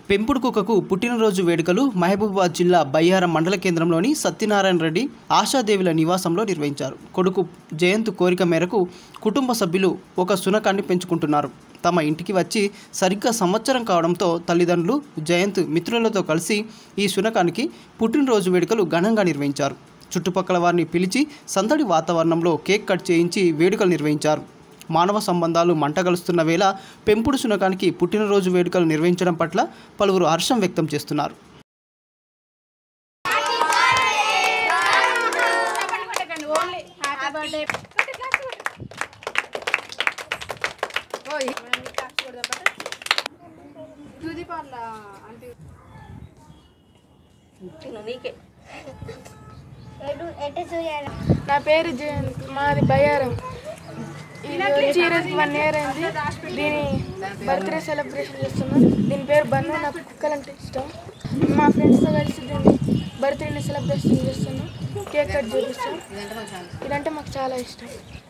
పెంపుడు కుక్కకు పుట్టినరోజు వేడుకలు మహబూబాబాద్ జిల్లా బయ్యారం మండల కేంద్రంలోని సత్యనారాయణ రెడ్డి ఆశాదేవుల నివాసంలో నిర్వహించారు కొడుకు జయంత్ కోరిక మేరకు కుటుంబ సభ్యులు ఒక శునకాన్ని పెంచుకుంటున్నారు తమ ఇంటికి వచ్చి సరిగ్గా సంవత్సరం కావడంతో తల్లిదండ్రులు జయంత్ మిత్రులతో కలిసి ఈ శునకానికి పుట్టినరోజు వేడుకలు ఘనంగా నిర్వహించారు చుట్టుపక్కల వారిని పిలిచి సందడి వాతావరణంలో కేక్ కట్ చేయించి వేడుకలు నిర్వహించారు మానవ సంబంధాలు మంటగలుస్తున్న వేళ పెంపుడు శునకానికి పుట్టినరోజు వేడుకలు నిర్వహించడం పట్ల పలువురు హర్షం వ్యక్తం చేస్తున్నారు నా పేరు జయంత్ మాది బయ్యారం ఇది వచ్చి ఈరోజు వన్ ఇయర్ అయింది దీని బర్త్డే సెలబ్రేషన్ చేస్తున్నాం దీని పేరు బన్ను నాకు కుక్కలంటే ఇష్టం మా ఫ్రెండ్స్తో కలిసి దీన్ని బర్త్డేని సెలబ్రేషన్ చేస్తున్నాం కేక్ కట్ చేపిస్తాం ఇదంటే మాకు చాలా ఇష్టం